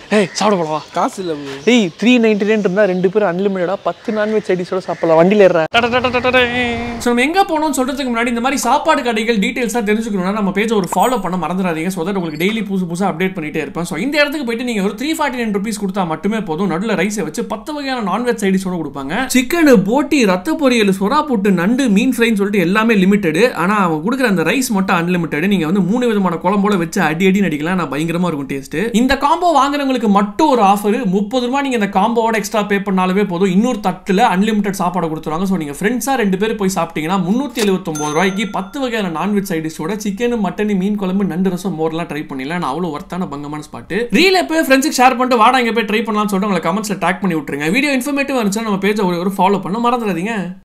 ஏய் சாப்பிட போலவா காசு இல்லை ப்ரோ ஏய் த்ரீ நைன்டி நைன் இருந்தா ரெண்டு பேரும் அன்லிமிட்டடா பத்து நான்வெஜ் ஐடிஸோட சாப்பிடலாம் வண்டியில ஏறேன் ஸோ நம்ம எங்க போகணும்னு சொல்றதுக்கு முன்னாடி இந்த மாதிரி சாப்பாடு கடைகள் டீடைல்ஸாக தெரிஞ்சுக்கணும்னா நம்ம பேஜை ஒரு ஃபாலோ பண்ண மறந்துடாதீங்க ஸோ தட் உங்களுக்கு டெய்லி புதுசு புதுசாக அப்டேட் பண்ணிட்டே இருப்பேன் ஸோ இந்த இடத்துக்கு போயிட்டு நீங்க ஒரு த்ரீ ஃபார்ட்டி நைன் ருபீஸ் கொடுத்தா மட்டுமே போதும் நடுவில் ரைஸை வச்சு பத்து வகையான நான்வெஜ் ஐடிஸோட கொடுப்பாங்க சிக்கன் போட்டி ரத்த பொரியல் சுறா புட்டு நண்டு மீன் ஃப்ரைன்னு சொல்லிட்டு எல்லாமே லிமிட்டடு ஆனா அவங்க கொடுக்குற அந்த ரைஸ் மட்டும் அன்லிமிட்டடு நீங்க வந்து மூணு விதமான குழம்போட வச்சு அடி அடி நடிக்கலாம் நான் பயங்கரமா இருக்கும் டேஸ்ட் இந்த காம்போ வாங்குறவங்களுக்கு மட்டும் ஒரு ஆஃபர் முப்பது ரூபாய் நீங்க இந்த காம்போவோட எக்ஸ்ட்ரா பே பண்ணாலுமே போதும் இன்னொரு தட்டுல அன்லிமிட்டட் சாப்பாடு கொடுத்துருவாங்க ஸோ நீங்க ஃப்ரெண்ட்ஸா ரெண்டு பேர் போய் சாப்பிட்டீங்கன்னா முன்னூத்தி எழுபத்தொன்பது ரூபாய்க்கு பத்து வகையான நான்வெஜ் சைடிஷோட சிக்கன் மட்டன் மீன் குழம்பு நண்டு ரசம் மோர்லாம் ட்ரை பண்ணிடலாம் நான் அவ்வளோ ஒர்த்தான பங்கமான ஸ்பாட் ரீல போய் ஃப்ரெண்ட்ஸுக்கு ஷேர் பண்ணிட்டு வாடா இங்க போய் ட்ரை பண்ணலாம்னு சொல்லிட்டு உங்களை கமெண்ட்ஸ்ல டேக் பண்ணி விட்டுருங்க வீடியோ இன்ஃபர்மேட்டிவ் இருந்துச்சுன்னா நம்ம பேஜை ஒரு ஒரு ஃபாலோ பண்ண மறந்துடாதீங்க